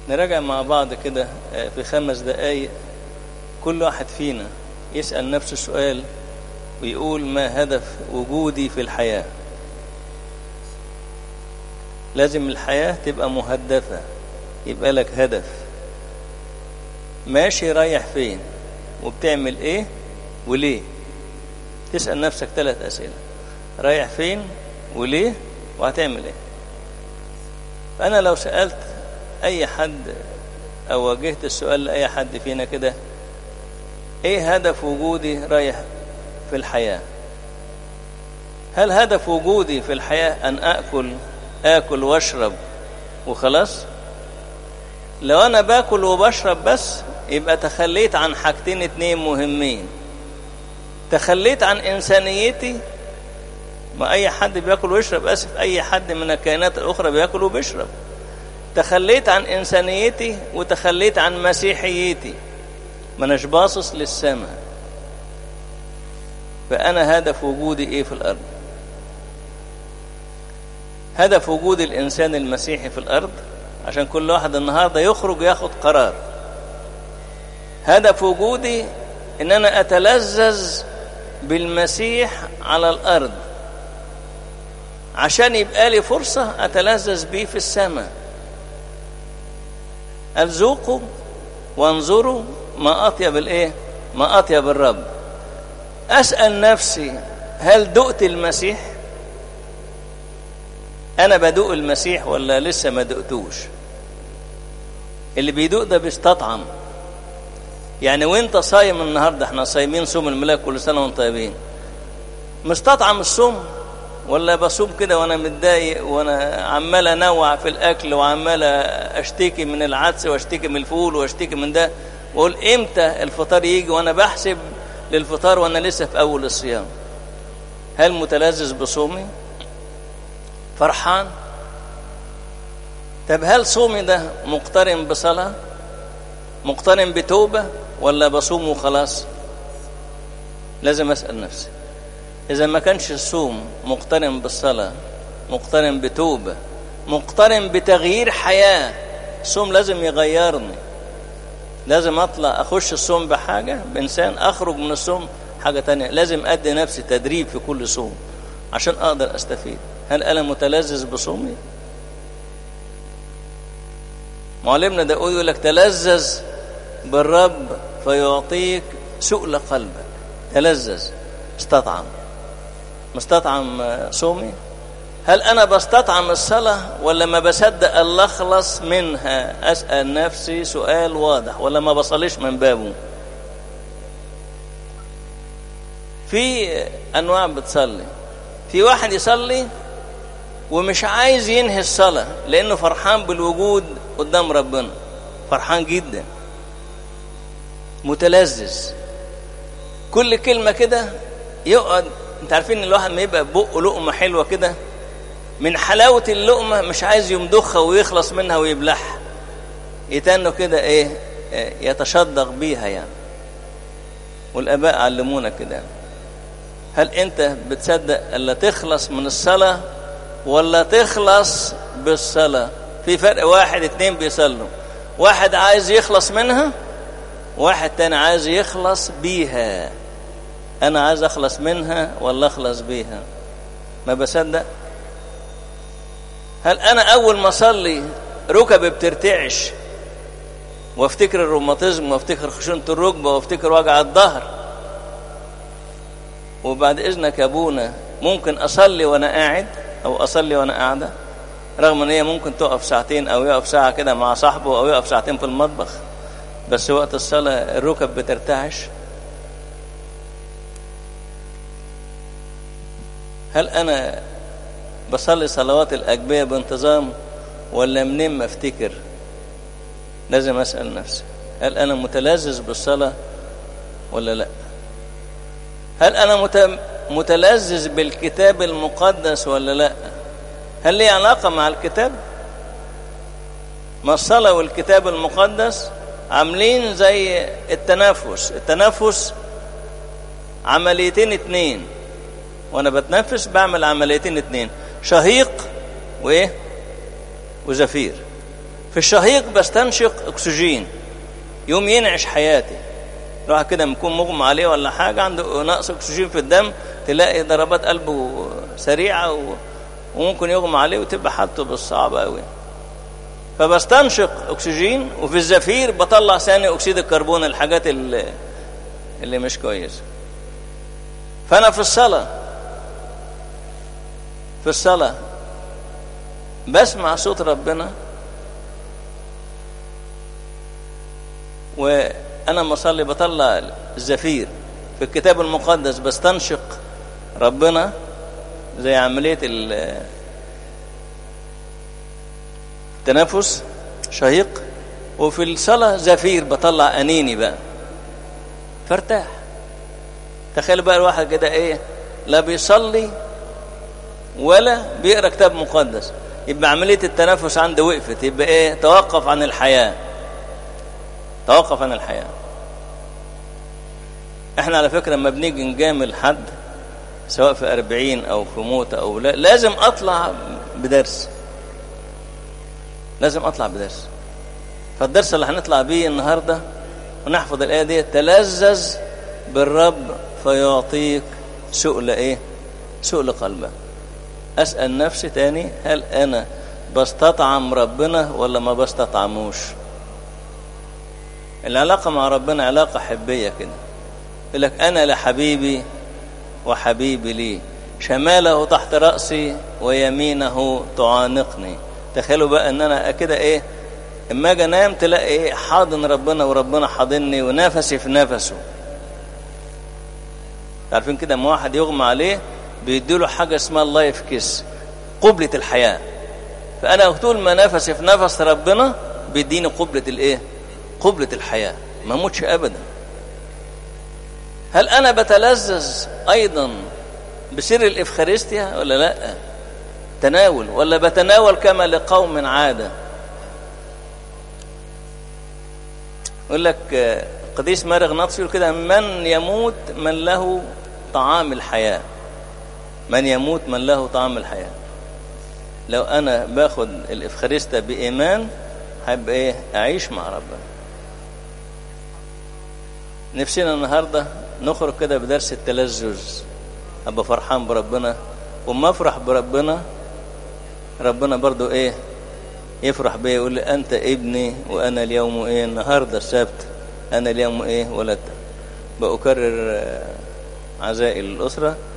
نراجع مع بعض كده في خمس دقايق كل واحد فينا يسأل نفسه سؤال ويقول ما هدف وجودي في الحياة لازم الحياة تبقى مهدفة يبقى لك هدف ماشي رايح فين وبتعمل ايه وليه تسأل نفسك ثلاث أسئلة رايح فين وليه وهتعمل ايه فأنا لو سألت أي حد أو واجهت السؤال لأي حد فينا كده ايه هدف وجودي رايح في الحياة هل هدف وجودي في الحياة أن أكل آكل واشرب وخلاص لو أنا باكل وبشرب بس يبقى تخليت عن حاجتين اتنين مهمين تخليت عن إنسانيتي ما أي حد بياكل ويشرب أسف أي حد من الكائنات الأخرى بياكل وبيشرب تخليت عن إنسانيتي وتخليت عن مسيحيتي ما أناش باصص للسماء فأنا هدف وجودي إيه في الأرض هدف وجود الإنسان المسيحي في الأرض عشان كل واحد النهاردة يخرج ياخد قرار هدف وجودي إن أنا أتلذذ بالمسيح على الأرض عشان يبقى لي فرصة أتلذذ بيه في السماء أذوقوا وانظروا ما أطيب الإيه ما أطيب الرب أسأل نفسي هل دقت المسيح أنا بدوق المسيح ولا لسه ما دقتوش اللي بيدوق ده بيستطعم يعني وانت صايم النهارده احنا صايمين صوم الملاك كل سنه وانتم طيبين مستطعم الصوم ولا بصوم كده وانا متضايق وانا عمال انوع في الاكل وعمال اشتكي من العدس واشتكي من الفول واشتكي من ده واقول امتى الفطار يجي وانا بحسب للفطار وانا لسه في اول الصيام هل متلذذ بصومي فرحان طب هل صومي ده مقترن بصلاه مقترن بتوبه ولا بصوم وخلاص لازم اسال نفسي اذا ما كانش الصوم مقترن بالصلاه مقترن بتوبه مقترن بتغيير حياه الصوم لازم يغيرني لازم اطلع اخش الصوم بحاجه بانسان اخرج من الصوم حاجه تانية لازم ادي نفسي تدريب في كل صوم عشان اقدر استفيد هل انا متلذذ بصومي معلمنا داود يقول لك تلذذ بالرب فيعطيك سؤل قلبك تلذذ استطعم مستطعم صومي هل انا بستطعم الصلاه ولا ما بصدق الله اخلص منها اسال نفسي سؤال واضح ولا ما بصليش من بابه في انواع بتصلي في واحد يصلي ومش عايز ينهي الصلاه لانه فرحان بالوجود قدام ربنا فرحان جدا متلذذ كل كلمه كده يقعد انت عارفين ان الواحد ما يبقى بقه لقمه حلوه كده من حلاوه اللقمه مش عايز يمضخها ويخلص منها ويبلعها يتنوا كده ايه يتشدق بيها يعني والاباء علمونا كده هل انت بتصدق الا تخلص من الصلاه ولا تخلص بالصلاه في فرق واحد اتنين بيصلوا واحد عايز يخلص منها واحد تاني عايز يخلص بيها انا عايز اخلص منها ولا اخلص بيها ما بصدق هل انا اول ما اصلي ركبي بترتعش وافتكر الروماتيزم وافتكر خشونه الركبه وافتكر وجع الظهر وبعد اذنك يا ابونا ممكن اصلي وانا قاعد او اصلي وانا قاعده رغم ان هي ممكن تقف ساعتين او يقف ساعه كده مع صاحبه او يقف ساعتين في المطبخ بس وقت الصلاه الركب بترتعش هل انا بصلي صلوات الاجبيه بانتظام ولا منين ما افتكر لازم اسال نفسي هل انا متلذذ بالصلاه ولا لا هل انا متلذذ بالكتاب المقدس ولا لا هل لي علاقه مع الكتاب ما الصلاه والكتاب المقدس عاملين زي التنفس التنفس عمليتين اتنين وانا بتنفس بعمل عمليتين اتنين شهيق وايه وزفير في الشهيق بستنشق اكسجين يوم ينعش حياتي الواحد كده يكون مغمى عليه ولا حاجه عنده نقص اكسجين في الدم تلاقي ضربات قلبه سريعه و... وممكن يغمى عليه وتبقى حالته بالصعبه قوي فبستنشق اكسجين وفي الزفير بطلع ثاني اكسيد الكربون الحاجات اللي, اللي مش كويسه فانا في الصلاه في الصلاه بسمع صوت ربنا وانا مصلي بطلع الزفير في الكتاب المقدس بستنشق ربنا زي عمليه التنفس شهيق وفي الصلاه زفير بطلع انيني بقى فارتاح تخيل بقى الواحد كده ايه لا بيصلي ولا بيقرا كتاب مقدس يبقى عمليه التنفس عنده وقفت يبقى ايه توقف عن الحياه توقف عن الحياه احنا على فكره لما بنيجي نجامل حد سواء في أربعين أو في موت أو لا لازم أطلع بدرس لازم أطلع بدرس فالدرس اللي هنطلع بيه النهاردة ونحفظ الآية دي تلذذ بالرب فيعطيك سؤل إيه سؤل قلبك أسأل نفسي تاني هل أنا بستطعم ربنا ولا ما بستطعموش العلاقة مع ربنا علاقة حبية كده يقول لك أنا لحبيبي وحبيبي لي شماله تحت رأسي ويمينه تعانقني تخيلوا بقى ان انا كده ايه اما اجي انام تلاقي ايه حاضن ربنا وربنا حاضني ونفسي في نفسه عارفين كده اما واحد يغمى عليه بيديله حاجه اسمها اللايف كيس قبلة الحياة فأنا طول ما نفسي في نفس ربنا بيديني قبلة الإيه؟ قبلة الحياة ما موتش أبدا هل أنا بتلذذ أيضا بسر الإفخارستيا ولا لا تناول ولا بتناول كما لقوم عادة يقول لك قديس مارغ نطس يقول كده من يموت من له طعام الحياة من يموت من له طعام الحياة لو أنا باخد الإفخارستة بإيمان هيبقى إيه أعيش مع ربنا نفسنا النهاردة نخرج كده بدرس التلذذ أبقى فرحان بربنا وما أفرح بربنا ربنا برضو إيه يفرح بيا يقول لي أنت ابني وأنا اليوم إيه النهاردة السبت أنا اليوم إيه ولدت بأكرر عزائي للأسرة